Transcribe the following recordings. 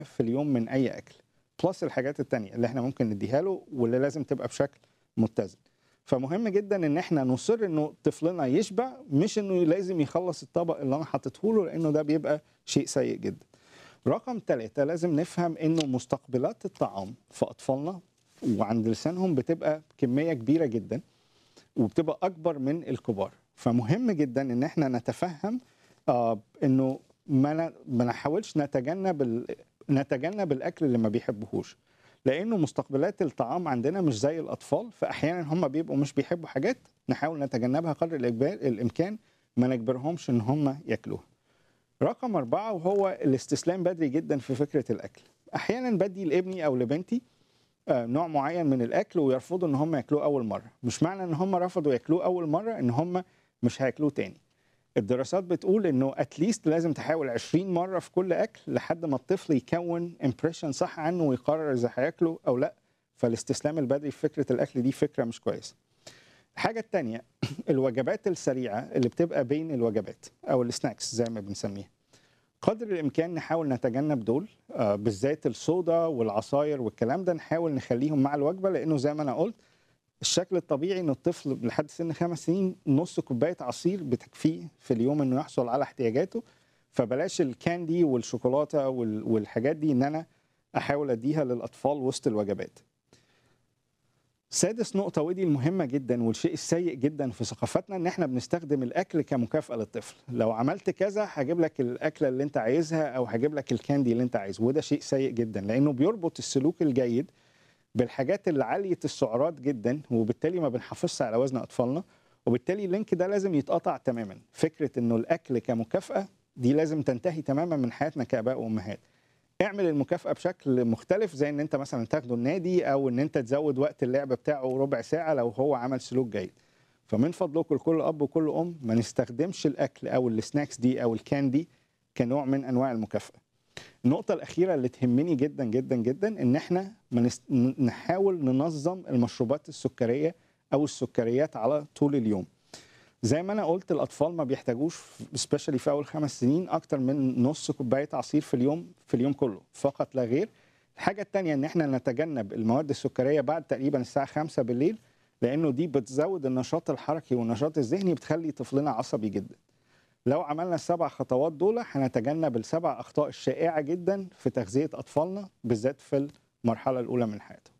في اليوم من اي اكل بلس الحاجات التانية اللي احنا ممكن نديها له واللي لازم تبقى بشكل متزن فمهم جدا ان احنا نصر انه طفلنا يشبع مش انه لازم يخلص الطبق اللي انا حاطته له لانه ده بيبقى شيء سيء جدا رقم ثلاثة لازم نفهم انه مستقبلات الطعام في اطفالنا وعند لسانهم بتبقى كمية كبيرة جدا وبتبقى اكبر من الكبار فمهم جدا ان احنا نتفهم آه انه ما ن- ما نحاولش نتجنب ال... نتجنب الاكل اللي ما بيحبوهوش لانه مستقبلات الطعام عندنا مش زي الاطفال فاحيانا هم بيبقوا مش بيحبوا حاجات نحاول نتجنبها قدر الإجبار الامكان ما نجبرهمش ان هم ياكلوها رقم أربعة وهو الاستسلام بدري جدا في فكرة الأكل أحيانا بدي لابني أو لبنتي آه، نوع معين من الأكل ويرفضوا إن هم ياكلوه أول مرة مش معنى إن هم رفضوا ياكلوه أول مرة إن هم مش هياكلوه تاني الدراسات بتقول إنه أتليست لازم تحاول 20 مرة في كل أكل لحد ما الطفل يكون امبريشن صح عنه ويقرر إذا هياكله أو لأ فالاستسلام البدري في فكرة الأكل دي فكرة مش كويسة الحاجة التانية الوجبات السريعة اللي بتبقى بين الوجبات أو السناكس زي ما بنسميها قدر الامكان نحاول نتجنب دول آه، بالذات الصودا والعصاير والكلام ده نحاول نخليهم مع الوجبه لانه زي ما انا قلت الشكل الطبيعي ان الطفل لحد سن خمس سنين نص كوبايه عصير بتكفيه في اليوم انه يحصل على احتياجاته فبلاش الكاندي والشوكولاته وال- والحاجات دي ان انا احاول اديها للاطفال وسط الوجبات سادس نقطة ودي المهمة جدا والشيء السيء جدا في ثقافتنا ان احنا بنستخدم الاكل كمكافأة للطفل، لو عملت كذا هجيب لك الاكلة اللي انت عايزها او هجيب لك الكاندي اللي انت عايزه وده شيء سيء جدا لانه بيربط السلوك الجيد بالحاجات اللي عالية السعرات جدا وبالتالي ما بنحافظش على وزن اطفالنا وبالتالي اللينك ده لازم يتقطع تماما، فكرة انه الاكل كمكافأة دي لازم تنتهي تماما من حياتنا كاباء وامهات. اعمل المكافأة بشكل مختلف زي ان انت مثلا تاخده النادي او ان انت تزود وقت اللعب بتاعه ربع ساعة لو هو عمل سلوك جيد فمن فضلكم لكل اب وكل ام ما نستخدمش الاكل او السناكس دي او الكاندي كنوع من انواع المكافأة النقطة الأخيرة اللي تهمني جدا جدا جدا إن إحنا ما نست... نحاول ننظم المشروبات السكرية أو السكريات على طول اليوم. زي ما أنا قلت الأطفال ما بيحتاجوش سبيشالي في أول خمس سنين أكتر من نص كوباية عصير في اليوم في اليوم كله فقط لا غير. الحاجة التانية إن إحنا نتجنب المواد السكرية بعد تقريبا الساعة 5 بالليل لأنه دي بتزود النشاط الحركي والنشاط الذهني بتخلي طفلنا عصبي جدا. لو عملنا السبع خطوات دول هنتجنب السبع اخطاء الشائعه جدا في تغذيه اطفالنا بالذات في المرحله الاولى من حياتهم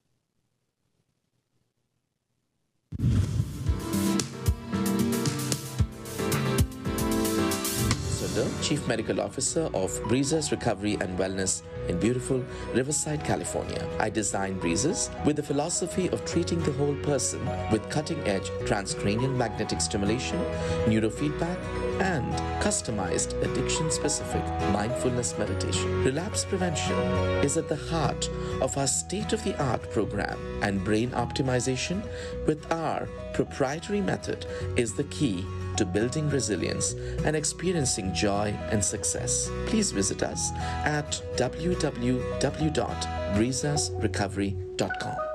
Sundar, Chief Medical Officer of Breezes Recovery and Wellness in beautiful Riverside, California. I designed Breezes with the philosophy of treating the whole person with cutting edge transcranial magnetic stimulation, neurofeedback, and customized addiction specific mindfulness meditation. Relapse prevention is at the heart of our state of the art program, and brain optimization with our proprietary method is the key to building resilience and experiencing joy and success. Please visit us at www.breezasrecovery.com.